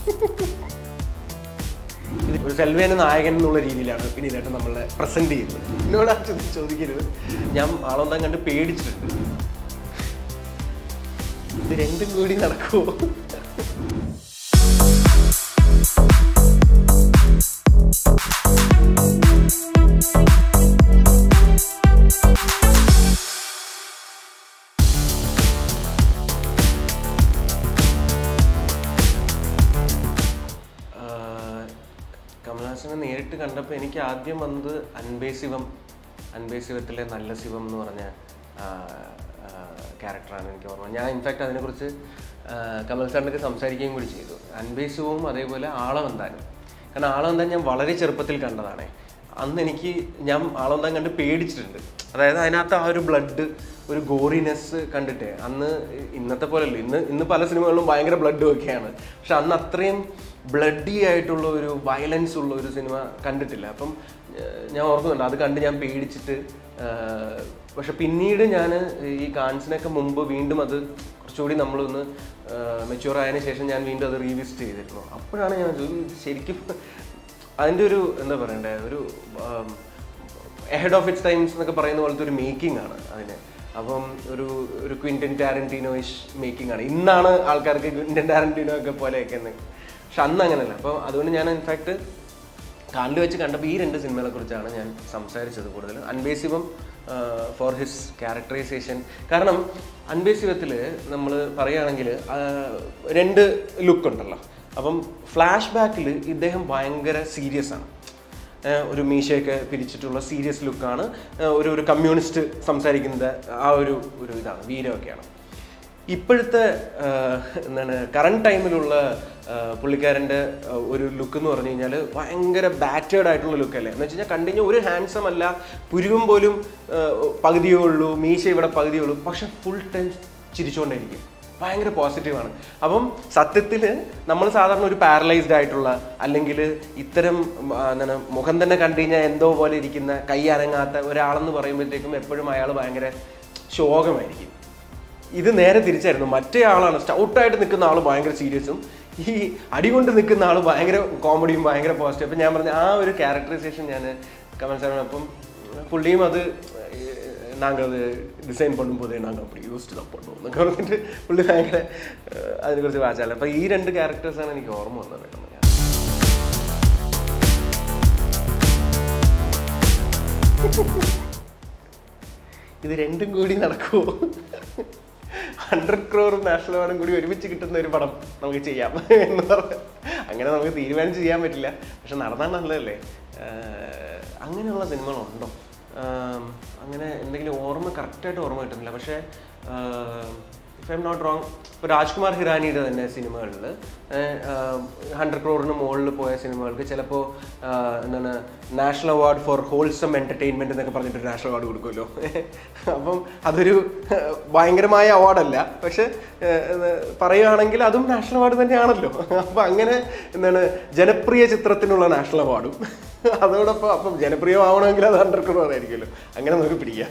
ഇത് ഒരു സെൽവേന നായകൻ എന്നുള്ള രീതിയിലാണ് വിനീതേട്ടൻ നമ്മളെ പ്രസന്റ് ചെയ്യുന്നത് എന്നോട് ആ ചോദ്യം ചോദിക്കരുത് ഞാൻ ആളൊന്നാം കണ്ട് പേടിച്ചിട്ടുണ്ട് ഇത് രണ്ടും കൂടി നടക്കുമോ ആഹ് കമലഹാസനെ നേരിട്ട് കണ്ടപ്പോൾ എനിക്ക് ആദ്യം വന്നത് അൻപേ ശിവം അൻപേ ശിവത്തിലെ നല്ല ശിവം എന്ന് പറഞ്ഞ ക്യാരക്ടറാണ് എനിക്ക് ഓർമ്മ ഞാൻ ഇൻഫാക്റ്റ് അതിനെക്കുറിച്ച് ആഹ് കമൽ സാറിനൊക്കെ സംസാരിക്കുകയും കൂടി ചെയ്തു അൻപേ ശിവവും അതേപോലെ ആളവന്താനും കാരണം ആളവന്താൻ ഞാൻ വളരെ ചെറുപ്പത്തിൽ കണ്ടതാണേ അന്ന് എനിക്ക് ഞാൻ ആളവന്താൻ കണ്ട് പേടിച്ചിട്ടുണ്ട് അതായത് അതിനകത്ത് ആ ഒരു ബ്ലഡ് ഒരു ഗോറിനെസ് കണ്ടിട്ട് അന്ന് ഇന്നത്തെ പോലെയല്ല ഇന്ന് ഇന്ന് പല സിനിമകളിലും ഭയങ്കര ബ്ലഡ് ഒക്കെയാണ് പക്ഷെ അന്ന് അത്രയും ബ്ലഡി ആയിട്ടുള്ള ഒരു വയലൻസ് ഉള്ള ഒരു സിനിമ കണ്ടിട്ടില്ല അപ്പം ഏഹ്, ഞാൻ ഓർക്കുന്നുണ്ട് അത് കണ്ട് ഞാൻ പേടിച്ചിട്ട് ഏഹ്, പക്ഷെ പിന്നീട് ഞാൻ ഈ കാൺസിനൊക്കെ മുമ്പ് വീണ്ടും അത് കുറച്ചുകൂടി നമ്മളൊന്ന് മെച്യൂർ ആയതിനു ശേഷം ഞാൻ വീണ്ടും അത് റീവിസിറ്റ് ചെയ്തിരുന്നു അപ്പോഴാണ് ഞാൻ ഇത് ശരിക്കും അതിൻ്റെ ഒരു എന്താ പറയണ്ടേ ഒരു എഹെഡ് ഓഫ് ഇറ്റ്സ് ടൈംസ് എന്നൊക്കെ പറയുന്ന പോലത്തെ ഒരു മേക്കിംഗ് ആണ് അതിന് അപ്പം ഒരു ഒരു ക്വിൻറ്റൻ ടാരൻറ്റീനോയിഷ് മേക്കിംഗ് ആണ് ഇന്നാണ് ആൾക്കാർക്ക് ക്വിൻറ്റൻ ടാരൻറ്റീനോ ഒക്കെ പോലെയൊക്കെ എന്ന് പക്ഷെ അന്ന് അങ്ങനെയല്ല അപ്പോൾ അതുകൊണ്ട് ഞാൻ ഇൻഫാക്ട് കാലിൽ വെച്ച് കണ്ടപ്പോൾ ഈ രണ്ട് സിനിമകളെ കുറിച്ചാണ് ഞാൻ സംസാരിച്ചത് കൂടുതൽ അൻബേസിവം ഫോർ ഹിസ് ക്യാരക്ടറൈസേഷൻ കാരണം അൻബേസിവത്തിൽ നമ്മൾ പറയുകയാണെങ്കിൽ രണ്ട് ലുക്ക് ഉണ്ടല്ലോ അപ്പം ഫ്ലാഷ് ബാക്കിൽ ഇദ്ദേഹം ഭയങ്കര സീരിയസ് ആണ് ഏഹ് ഒരു മീശയൊക്കെ പിരിച്ചിട്ടുള്ള സീരിയസ് ലുക്കാണ് ഒരു ഒരു കമ്മ്യൂണിസ്റ്റ് സംസാരിക്കുന്നത് ആ ഒരു ഒരു ഇതാണ് വീരമൊക്കെയാണ് ഇപ്പോഴത്തെ ആഹ്, എന്താണ് കറണ്ട് ടൈമിലുള്ള ആഹ്, പുള്ളിക്കാരൻ്റെ ആഹ്, ഒരു ലുക്ക് എന്ന് പറഞ്ഞു കഴിഞ്ഞാൽ ഭയങ്കര ബാറ്റേഡ് ആയിട്ടുള്ള ലുക്കല്ലേ എന്ന് വെച്ച് കഴിഞ്ഞാൽ കണ്ടിന്യൂ ഒരു ഹാൻസം അല്ല പുരുവും പോലും ആഹ്, പകുതിയേ ഉള്ളൂ മീശ ഇവിടെ പകുതിയേ ഉള്ളൂ പക്ഷെ ഫുൾ ടൈം ചിരിച്ചുകൊണ്ടേയിരിക്കും ഭയങ്കര പോസിറ്റീവാണ് അപ്പം സത്യത്തിൽ നമ്മൾ സാധാരണ ഒരു പാരലൈസ്ഡ് ആയിട്ടുള്ള അല്ലെങ്കിൽ ഇത്തരം ആ, എന്താണ് മുഖം തന്നെ കണ്ടു കഴിഞ്ഞാൽ എന്തോ പോലെ ഇരിക്കുന്ന കൈ അനങ്ങാത്ത ഒരാളെന്ന് പറയുമ്പോഴത്തേക്കും എപ്പോഴും അയാൾ ഭയങ്കര ശോകമായിരിക്കും ഇത് നേരെ തിരിച്ചായിരുന്നു മറ്റേ ആളാണ് സ്റ്റൗട്ടായിട്ട് നിൽക്കുന്ന ആൾ ഭയങ്കര സീരിയസും ഈ അടികൊണ്ട് നിൽക്കുന്ന ആൾ ഭയങ്കര കോമഡിയും ഭയങ്കര പോസിറ്റീവ് അപ്പം ഞാൻ പറഞ്ഞ ആ ഒരു ക്യാരക്ടറൈസേഷൻ ഞാൻ കമൽ സാറിന് അപ്പം പുള്ളിയും അത് നാങ്കൾ അത് ഡിസൈൻ பண்ணும்போது நாங்கள் அப்படி யோசிச்சு தான் பண்ணோம் എന്നൊക്കെ പറഞ്ഞിട്ട് പുള്ളി ഭയങ്കര ഏഹ്, അതിനെക്കുറിച്ച് വാച്ചാല അപ്പം ഈ രണ്ട് ക്യാരക്ടേഴ്സാണ് എനിക്ക് ഓർമ്മ വന്നത് പെട്ടെന്ന് ഇത് രണ്ടും കൂടി നടക്കുമോ ഹൺഡ്രഡ് ക്രോറും നാഷണൽ അവാർഡും കൂടി ഒരുമിച്ച് കിട്ടുന്ന ഒരു പടം നമുക്ക് ചെയ്യാം എന്ന് പറഞ്ഞ അങ്ങനെ നമുക്ക് തീരുമാനിച്ച് ചെയ്യാൻ പറ്റില്ല പക്ഷെ നടന്നാൽ നല്ലതല്ലേ ആഹ് അങ്ങനെയുള്ള സിനിമകളുണ്ടോ ആം, അങ്ങനെ എന്തെങ്കിലും ഓർമ്മ കറക്റ്റായിട്ട് ഓർമ്മ കിട്ടുന്നില്ല പക്ഷേ if I am not wrong ഇപ്പോൾ രാജ്കുമാർ ഹിറാനിയുടെ തന്നെ സിനിമകളിൽ ഹൺഡ്രഡ് ക്രോറിന് മുകളിൽ പോയ സിനിമകൾക്ക് ചിലപ്പോൾ എന്താണ് national award for wholesome entertainment എന്നൊക്കെ പറഞ്ഞിട്ട് നാഷണൽ അവാർഡ് കൊടുക്കുമല്ലോ അപ്പം അതൊരു ഏഹ്, ഭയങ്കരമായ അവാർഡല്ല പക്ഷെ ഏഹ്, ഇത് പറയുകയാണെങ്കിൽ അതും നാഷണൽ അവാർഡ് തന്നെയാണല്ലോ അപ്പം അങ്ങനെ എന്താണ് ജനപ്രിയ ചിത്രത്തിനുള്ള നാഷണൽ അവാർഡും അതോടൊപ്പം അപ്പം ജനപ്രിയമാവണമെങ്കിൽ അത് ഹൺഡ്രഡ് ക്രോർ ആയിരിക്കുമല്ലോ അങ്ങനെ നമുക്ക് പിടിക്കാം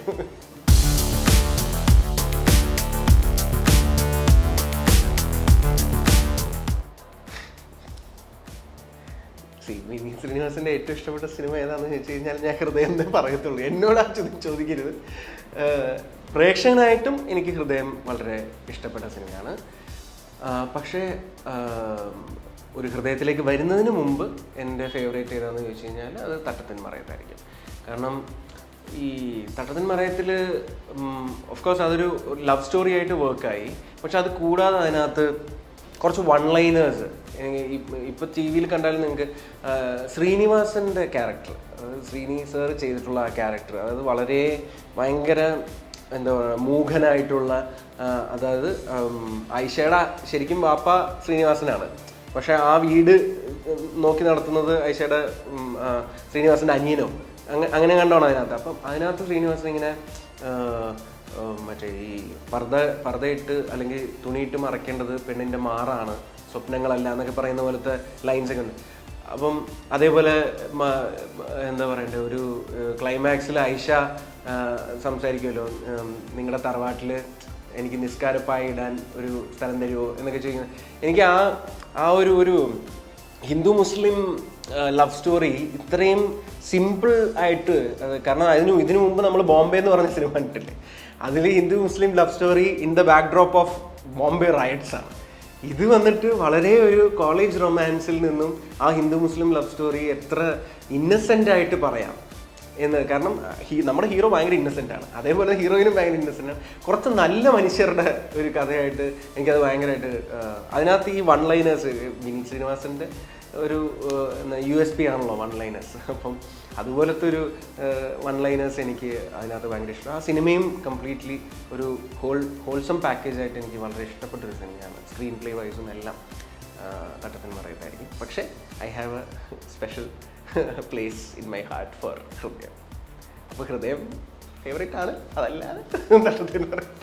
സി വിനീത് ശ്രീനിവാസന്റെ ഏറ്റവും ഇഷ്ടപ്പെട്ട സിനിമ ഏതാണെന്ന് ചോദിച്ചു കഴിഞ്ഞാൽ ഞാൻ ഹൃദയം എന്നേ പറയത്തുള്ളൂ എന്നോട് ആ ചോദ്യം ചോദിക്കരുത് ഏഹ് പ്രേക്ഷകനായിട്ടും എനിക്ക് ഹൃദയം വളരെ ഇഷ്ടപ്പെട്ട സിനിമയാണ് ആഹ് പക്ഷേ ആഹ് ഒരു ഹൃദയത്തിലേക്ക് വരുന്നതിന് മുമ്പ് എൻ്റെ ഫേവറേറ്റ് ഏതാണെന്ന് ചോദിച്ചു കഴിഞ്ഞാൽ അത് തട്ടത്തിൻ മറയത്തായിരിക്കും കാരണം ഈ തട്ടത്തിൻ മറയത്തിൽ ഓഫ് കോഴ്സ് അതൊരു ലവ് സ്റ്റോറി ആയിട്ട് വർക്കായി പക്ഷെ അത് കൂടാതെ അതിനകത്ത് കുറച്ച് വൺ ലൈനേഴ്സ് ഇപ്പൊ ടി വിയിൽ കണ്ടാലും നിങ്ങൾക്ക് ശ്രീനിവാസന്റെ ക്യാരക്ടർ ശ്രീനി സർ ചെയ്തിട്ടുള്ള ആ ക്യാരക്ടർ അതായത് വളരെ ഭയങ്കര എന്താ പറയുക മൂഖനായിട്ടുള്ള ആ, അതായത് ഉം, ഐഷയുടെ ശരിക്കും വാപ്പ ശ്രീനിവാസനാണ് പക്ഷെ ആ വീട് നോക്കി നടത്തുന്നത് ഐഷയുടെ ഉം, ആ, ശ്രീനിവാസന്റെ അനിയനോ അങ്ങനെ അങ്ങനെ കണ്ടാണ് അതിനകത്ത് അപ്പം അതിനകത്ത് ശ്രീനിവാസൻ ഇങ്ങനെ ആ, ആ, മറ്റേ ഈ പർദ്ദ പർദ്ദയിട്ട് അല്ലെങ്കിൽ തുണിയിട്ട് മറയ്ക്കേണ്ടത് പെണ്ണിന്റെ മാറാണ് സ്വപ്നങ്ങളല്ല എന്നൊക്കെ പറയുന്ന പോലത്തെ ലൈൻസ് ഒക്കെ ഉണ്ട് അപ്പം അതേപോലെ മ- എന്താ പറയണ്ടേ ഒരു ക്ലൈമാക്സിൽ ഐഷ ആ, സംസാരിക്കുമല്ലോ നിങ്ങളുടെ തറവാട്ടിൽ എനിക്ക് നിസ്കാരപ്പായ ഇടാൻ ഒരു സ്ഥലം തരുമോ എന്നൊക്കെ ചോദിക്കുന്നത് എനിക്ക് ആ ആ ഒരു ഒരു ഹിന്ദു മുസ്ലിം ലവ് സ്റ്റോറി ഇത്രയും സിമ്പിൾ ആയിട്ട് അത് കാരണം അതിന് ഇതിനു മുമ്പ് നമ്മൾ ബോംബെ എന്ന് പറഞ്ഞ സിനിമ കണ്ടിട്ടില്ലേ അതിൽ Hindu Muslim love story in the backdrop of Bombay riots ആണ് ഇത് വന്നിട്ട് വളരെ ഒരു കോളേജ് റൊമാൻസിൽ നിന്നും ആ ഹിന്ദു മുസ്ലിം ലവ് സ്റ്റോറി എത്ര ഇന്നസെൻ്റ് ആയിട്ട് പറയാം എന്ന് കാരണം ഹീ- നമ്മുടെ ഹീറോ ഭയങ്കര ഇന്നസെൻ്റ് ആണ് അതേപോലെ ഹീറോയിനും ഭയങ്കര ഇന്നസെൻ്റ് ആണ് കുറച്ച് നല്ല മനുഷ്യരുടെ ഒരു കഥയായിട്ട് എനിക്കത് ഭയങ്കരമായിട്ട് അതിനകത്ത് ഈ വൺ ലൈനേഴ്സ് വിനീത് ശ്രീനിവാസൻ്റെ ഒരു യു എസ് പി ആണല്ലോ വൺ ലൈനേഴ്സ് അപ്പം അതുപോലത്തെ ഒരു വൺ ലൈനേഴ്സ് എനിക്ക് അതിനകത്ത് ഭയങ്കര ഇഷ്ടം ആ സിനിമയും കംപ്ലീറ്റ്ലി ഒരു ഹോൾ ഹോൾസം പാക്കേജായിട്ട് എനിക്ക് വളരെ ഇഷ്ടപ്പെട്ട ഒരു സിനിമയാണ് സ്ക്രീൻ പ്ലേ വൈസും എല്ലാം തട്ടത്തിന് പറയുന്നതായിരിക്കും പക്ഷേ I have a special place in my heart for Hridayam അപ്പോൾ ഹൃദയം ഫേവറേറ്റ് ആണ് അതല്ലാതെ തട്ടത്തിന് പറയും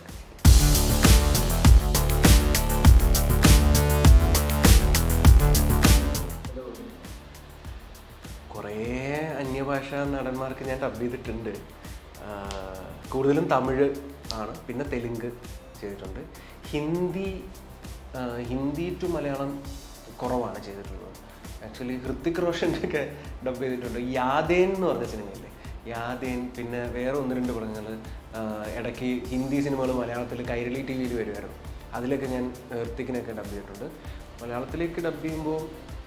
കുറേ അന്യഭാഷ നടന്മാർക്ക് ഞാൻ ഡബ് ചെയ്തിട്ടുണ്ട് ആ, കൂടുതലും തമിഴ് ആണ് പിന്നെ തെലുങ്ക് ചെയ്തിട്ടുണ്ട് ഹിന്ദി ആ, ഹിന്ദി ടു മലയാളം കുറവാണ് ചെയ്തിട്ടുള്ളത് ആക്ച്വലി ഹൃത്തിക് റോഷൻ്റെ ഒക്കെ ഡബ് ചെയ്തിട്ടുണ്ട് യാദേൻ എന്ന് പറഞ്ഞ സിനിമയില്ലേ യാദേൻ പിന്നെ വേറെ ഒന്ന് രണ്ട് പടങ്ങൾ ഇടയ്ക്ക് ഹിന്ദി സിനിമകൾ മലയാളത്തിൽ കൈരളി ടി വിയിൽ വരുമായിരുന്നു അതിലൊക്കെ ഞാൻ ഹൃത്തിക്കിനൊക്കെ ഡബ് ചെയ്തിട്ടുണ്ട് മലയാളത്തിലേക്ക് ഡബ് ചെയ്യുമ്പോൾ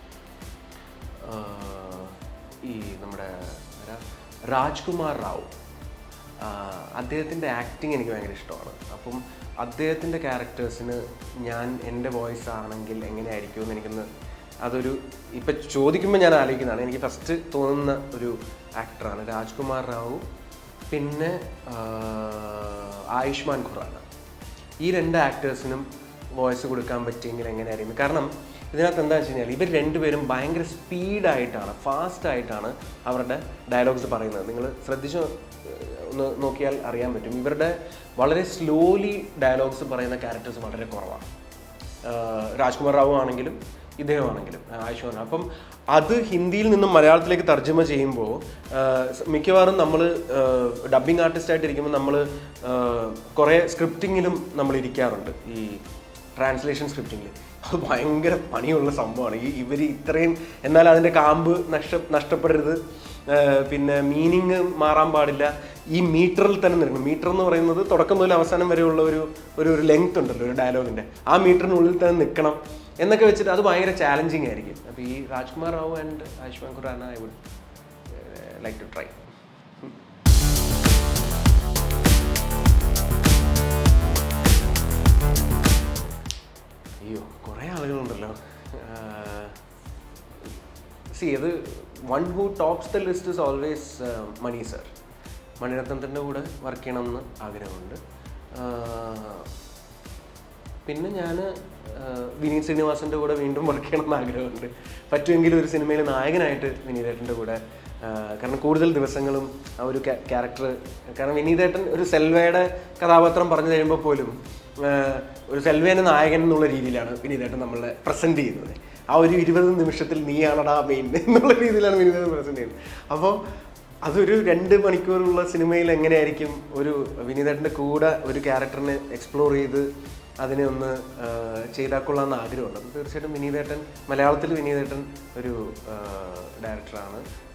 ആഹ് ഈ നമ്മുടെ ആരാ? രാജ്കുമാർ റാവു ആഹ് അദ്ദേഹത്തിൻ്റെ ആക്ടിങ് എനിക്ക് ഭയങ്കര ഇഷ്ടമാണ് അപ്പം അദ്ദേഹത്തിൻ്റെ ക്യാരക്ടേഴ്സിന് ഞാൻ എൻ്റെ വോയിസ് ആണെങ്കിൽ എങ്ങനെയായിരിക്കും എന്ന് എനിക്കൊന്ന് അതൊരു ഇപ്പം ചോദിക്കുമ്പോൾ ഞാൻ ആലോചിക്കുന്നതാണ് എനിക്ക് ഫസ്റ്റ് തോന്നുന്ന ഒരു ആക്ടറാണ് രാജ്കുമാർ റാവു പിന്നെ ആഹ് ആയുഷ്മാൻ ഖുറാന ഈ രണ്ട് ആക്ടേഴ്സിനും വോയിസ് കൊടുക്കാൻ പറ്റിയെങ്കിൽ എങ്ങനെയായിരുന്നു കാരണം ഇതിനകത്ത് എന്താ വെച്ച് കഴിഞ്ഞാൽ ഇവർ രണ്ടുപേരും ഭയങ്കര സ്പീഡായിട്ടാണ് ഫാസ്റ്റ് ആയിട്ടാണ് അവരുടെ ഡയലോഗ്സ് പറയുന്നത് നിങ്ങൾ ശ്രദ്ധിച്ച് ഒന്ന് നോക്കിയാൽ അറിയാൻ പറ്റും ഇവരുടെ വളരെ സ്ലോലി ഡയലോഗ്സ് പറയുന്ന ക്യാരക്ടേഴ്സ് വളരെ കുറവാണ് ആഹ് രാജ്കുമാർ റാവു ആണെങ്കിലും ഇദ്ദേഹം ആണെങ്കിലും ആയുഷ്മാൻ അപ്പം അത് ഹിന്ദിയിൽ നിന്നും മലയാളത്തിലേക്ക് തർജ്ജമ ചെയ്യുമ്പോൾ മിക്കവാറും നമ്മൾ ഡബ്ബിംഗ് ആർട്ടിസ്റ്റ് ആയിട്ട് ഇരിക്കുമ്പോൾ നമ്മൾ കുറേ സ്ക്രിപ്റ്റിങ്ങിലും നമ്മൾ ഇരിക്കാറുണ്ട് ഈ ട്രാൻസ്ലേഷൻ സ്ക്രിപ്റ്റിങ്ങിൽ അത് ഭയങ്കര പണിയുള്ള സംഭവമാണ് ഈ ഇവർ ഇത്രയും എന്നാൽ അതിൻ്റെ കാമ്പ് നഷ്ട നഷ്ടപ്പെടരുത് ആഹ് പിന്നെ മീനിങ് മാറാൻ പാടില്ല ഈ മീറ്ററിൽ തന്നെ നിൽക്കണം മീറ്റർ എന്ന് പറയുന്നത് തുടക്കം മുതൽ അവസാനം വരെയുള്ള ഒരു ഒരു ഒരു ലെങ്ത് ഉണ്ടല്ലോ ഒരു ഡയലോഗിൻ്റെ ആ മീറ്ററിനുള്ളിൽ തന്നെ നിൽക്കണം എന്നൊക്കെ വെച്ചിട്ട് അത് ഭയങ്കര ചാലഞ്ചിങ് ആയിരിക്കും അപ്പോൾ ഈ Rajkummar Rao and Ayushmann Khurrana I would like to try അയ്യോ കുറേ ആളുകളുണ്ടല്ലോ സി അത് one who tops the list is always Mani sir മണിരത്നത്തിൻ്റെ കൂടെ വർക്ക് ചെയ്യണമെന്ന് ആഗ്രഹമുണ്ട് ആഹ് പിന്നെ ഞാൻ വിനീത് ശ്രീനിവാസൻ്റെ കൂടെ വീണ്ടും വർക്ക് ചെയ്യണമെന്ന് ആഗ്രഹമുണ്ട് പറ്റുമെങ്കിൽ ഒരു സിനിമയിൽ നായകനായിട്ട് വിനീതേട്ടൻ്റെ കൂടെ ആഹ് കാരണം കൂടുതൽ ദിവസങ്ങളും ആ ഒരു ക്യാരക്ടർ കാരണം വിനീതേട്ടൻ ഒരു സെൽവയുടെ കഥാപാത്രം പറഞ്ഞു തരുമ്പോൾ പോലും ആഹ് ഒരു സെൽവേനെ നായകൻ എന്നുള്ള രീതിയിലാണ് വിനീതേട്ടൻ നമ്മളെ പ്രസൻറ്റ് ചെയ്യുന്നത് ആ ഒരു ഇരുപത് നിമിഷത്തിൽ നീയാണടാ മെയിൻ എന്നുള്ള രീതിയിലാണ് വിനീതേട്ടൻ പ്രസൻറ്റ് ചെയ്യുന്നത് അപ്പോൾ അതൊരു രണ്ട് മണിക്കൂറുള്ള സിനിമയിൽ എങ്ങനെയായിരിക്കും ഒരു വിനീതേട്ടൻ്റെ കൂടെ ഒരു ക്യാരക്ടറിനെ എക്സ്പ്ലോർ ചെയ്ത് അതിനെ ഒന്ന് ചെയ്താൽ കൊള്ളാമെന്ന് ആഗ്രഹമുണ്ട് അപ്പോൾ തീർച്ചയായിട്ടും വിനീതേട്ടൻ മലയാളത്തിൽ വിനീതേട്ടൻ ഒരു ഡയറക്ടറാണ്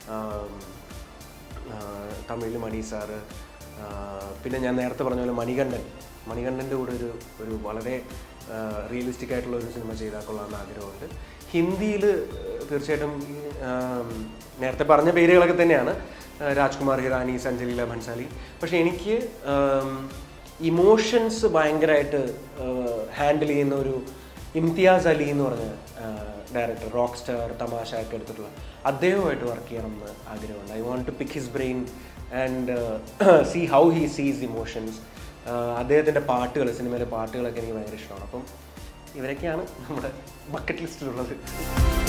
തമിഴിൽ മണി സാറ് ആ, പിന്നെ ഞാൻ നേരത്തെ പറഞ്ഞ പോലെ മണികണ്ഠൻ മണികണ്ഠൻ്റെ കൂടെ ഒരു ഒരു വളരെ റിയലിസ്റ്റിക് ആയിട്ടുള്ള ഒരു സിനിമ ചെയ്താൽ കൊള്ളാമെന്ന് ആഗ്രഹമുണ്ട് ഹിന്ദിയിൽ തീർച്ചയായിട്ടും ഈ, ആം, നേരത്തെ പറഞ്ഞ പേരുകളൊക്കെ തന്നെയാണ് ആ, രാജ്കുമാർ ഹിറാനി സഞ്ജലീല ഭൻസാലി പക്ഷേ എനിക്ക് ഇമോഷൻസ് ഭയങ്കരമായിട്ട് ഹാൻഡിൽ ചെയ്യുന്ന ഒരു ഇംതിയാസ് അലി എന്ന് പറഞ്ഞ ഡയറക്ടർ റോക്ക് സ്റ്റാർ തമാശ ഒക്കെ എടുത്തിട്ടുള്ള അദ്ദേഹവുമായിട്ട് വർക്ക് ചെയ്യണം എന്ന് ആഗ്രഹമുണ്ട് I want to pick his brain and see how he sees emotions അദ്ദേഹത്തിൻ്റെ പാട്ടുകൾ സിനിമയിലെ പാട്ടുകളൊക്കെ എനിക്ക് ഭയങ്കര ഇഷ്ടമാണ് അപ്പം ഇവരൊക്കെയാണ് നമ്മുടെ ബക്കറ്റ് ലിസ്റ്റിലുള്ളത്